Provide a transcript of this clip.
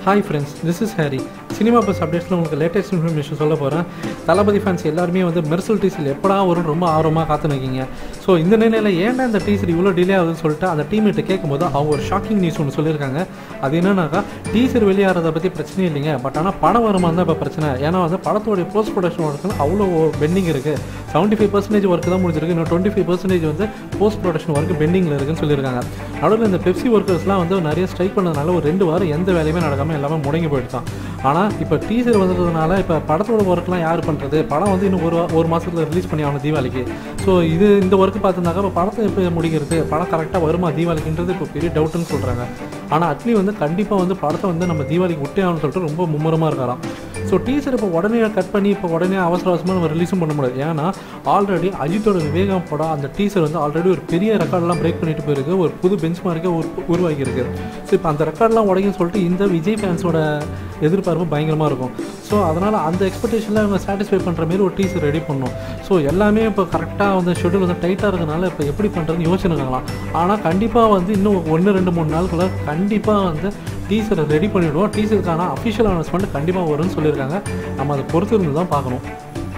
hi friends this is Harry cinema buzz அப்டேட்ஸில் உங்களுக்கு latest information சொல்ல போகிறேன் தளபதி ஃபேன்ஸ் எல்லாருமே வந்து மெர்சல் டீசல் எப்படா வரும் ரொம்ப ஆர்வமாக காத்து நிற்கிங்க ஸோ இந்த நிலையில் ஏன்டா இந்த டீசர் இவ்வளோ டிலே ஆகுதுன்னு சொல்லிட்டு அந்த டீமேட்டை கேட்கும்போது அவங்க ஒரு ஷாக்கிங் நியூஸ் ஒன்று சொல்லியிருக்காங்க அது என்னன்னாக்கா டீசர் வெளியாகிறத பற்றி பிரச்சனை இல்லைங்க பட் ஆனால் படம் வருமா தான் இப்போ பிரச்சனை ஏன்னா வந்து படத்தோடைய போஸ்ட் ப்ரொடக்ஷன் ஒர்க்கு அவ்வளோ பெண்டிங் இருக்குது செவன்ட்டி ஃபைவ் பர்சன்டேஜ் ஒர்க் தான் முடிஞ்சிருக்கு இன்னும் டுவெண்ட்டி ஃபைவ் பர்சன்டேஜ் வந்து போஸ்ட் ப்ரொடக்ஷன் ஒர்க் பெண்டிங்கில் இருக்குன்னு சொல்லியிருக்காங்க நடுவில் இந்த பெப்சி ஒர்க்கர்ஸ்லாம் வந்து நிறைய ஸ்ட்ரைக் பண்ணதுனால ஒரு ரெண்டு வாரம் எந்த வேலையுமே நடக்காமல் எல்லாமே முடங்கி போயிடுதான் ஆனால் இப்போ டீசர் வந்ததுனால இப்போ படத்தோட ஒர்க்லாம் யார் பண்ணுறது படம் வந்து இன்னும் ஒரு வா- ஒரு மாதத்தில் ரிலீஸ் பண்ணி ஆகணும் தீபாவளிக்கு ஸோ இது இந்த ஒர்க் பார்த்துருந்தாக்கா இப்போ படத்தை எப்படி முடிக்கிறது படம் கரெக்டாக வருமா தீபாவளிக்குன்றது இப்போ பெரிய டவுட்டுன்னு சொல்கிறாங்க ஆனால் அட்லி வந்து கண்டிப்பாக வந்து படத்தை வந்து நம்ம தீபாவளிக்கு விட்டே ஆகணும்னு சொல்லிட்டு ரொம்ப மும்முரமாக இருக்காராம் ஸோ டீசர் இப்போ உடனே கட் பண்ணி இப்போ உடனே அவசர அவசரமாக நம்ம ரிலீஸும் பண்ண முடியாது ஏன்னா ஆல்ரெடி அஜித்தோட விவேகம் படம் அந்த டீசர் வந்து ஆல்ரெடி ஒரு பெரிய ரெக்கார்ட்லாம் பிரேக் பண்ணிட்டு போயிருக்கு ஒரு புது பெஞ்ச் மார்க்கே உருவாக்கி இருக்கு ஸோ இப்போ அந்த ரெக்கார்ட்லாம் உடைக்குன்னு சொல்லிட்டு இந்த விஜய் ஃபேன்ஸோட எதிர்பார்ப்பு பயங்கரமாக இருக்கும் ஸோ அதனால் அந்த எக்ஸ்பெக்டேஷனில் அவங்க சாட்டிஸ்ஃபை பண்ணுற மாதிரி ஒரு டீசர் ரெடி பண்ணணும் ஸோ எல்லாமே இப்போ கரெக்டாக வந்து ஷெட்யூல் வந்து டைட்டாக இருக்கனால இப்போ எப்படி பண்ணுறதுன்னு யோசனை இருக்கலாம் ஆனால் கண்டிப்பாக வந்து இன்னும் ஒன்று ரெண்டு மூணு நாளுக்குள்ள கண்டிப்பாக வந்து டீசரை ரெடி பண்ணிவிடுவோம் டீசருக்கான அஃபிஷியல் அனௌன்ஸ்மெண்ட் கண்டிப்பாக வரும்னு சொல்லியிருக்காங்க நம்ம அதை பொறுத்து இருந்து தான் பார்க்கணும்